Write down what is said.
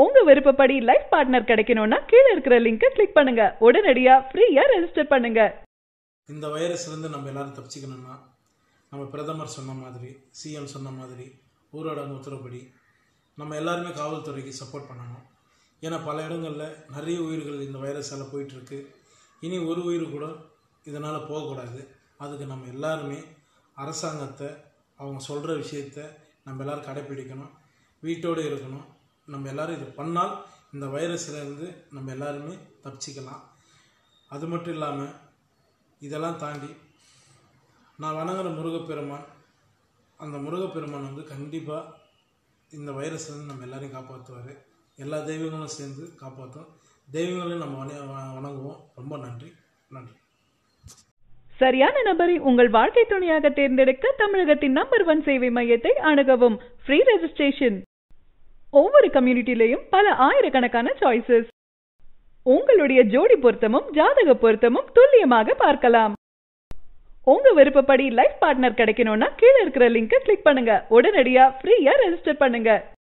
உங்க விருப்பப்படி life partner கிடைக்கணும்னா கீழே இருக்கிற லிங்கை கிளிக் பண்ணுங்க உடனடியா ஃப்ரீயா ரெஜிஸ்டர் பண்ணுங்க இந்த வைரஸ்லேருந்து நம்ம எல்லாரும் தப்பிச்சுக்கணும்னா நம்ம பிரதமர் சொன்ன மாதிரி சிஎம் சொன்ன மாதிரி ஊரடங்கு உத்தரவுப்படி நம்ம எல்லாருமே காவல்துறைக்கு சப்போர்ட் பண்ணணும் ஏன்னா பல இடங்களில் நிறைய உயிர்கள் இந்த வைரஸால் போயிட்டுருக்கு இனி ஒரு உயிர் கூட இதனால் போகக்கூடாது அதுக்கு நம்ம எல்லாருமே அரசாங்கத்தை அவங்க சொல்கிற விஷயத்த நம்ம எல்லாரும் கடைப்பிடிக்கணும் வீட்டோடு இருக்கணும் நம்ம எல்லாரும் இது பண்ணால் இந்த வைரஸ்லேருந்து நம்ம எல்லாருமே தப்பிச்சிக்கலாம் அது மட்டும் இல்லாமல் இதெல்லாம் தாண்டி நான் வணங்குற முருகப்பெருமான் அந்த முருகப்பெருமான் வந்து கண்டிப்பாக இந்த வைரஸ்லேருந்து நம்ம எல்லாரையும் காப்பாற்றுவார் எல்லா தெய்வங்களும் சேர்ந்து காப்பாற்றும் தெய்வங்களையும் நம்ம வண- வ- வணங்குவோம் ரொம்ப நன்றி நன்றி சரியான நபரை உங்கள் வாழ்க்கை துணையாக தேர்ந்தெடுக்க தமிழகத்தின் நம்பர் ஒன் சேவை மையத்தை அணுகவும் ஃப்ரீ ரெஜிஸ்ட்ரேஷன் ஒவ்வொரு கம்யூனிட்டிலையும் பல ஆயிரக்கணக்கான சாய்ஸஸ் உங்களுடைய ஜோடி பொருத்தமும் ஜாதக பொருத்தமும் துல்லியமாக பார்க்கலாம் உங்க விருப்பப்படி லைஃப் பார்ட்னர் கிடைக்கணும்னா கீழே இருக்கிற லிங்கை கிளிக் பண்ணுங்க உடனடியா ஃப்ரீயா ரெஜிஸ்டர் பண்ணுங்க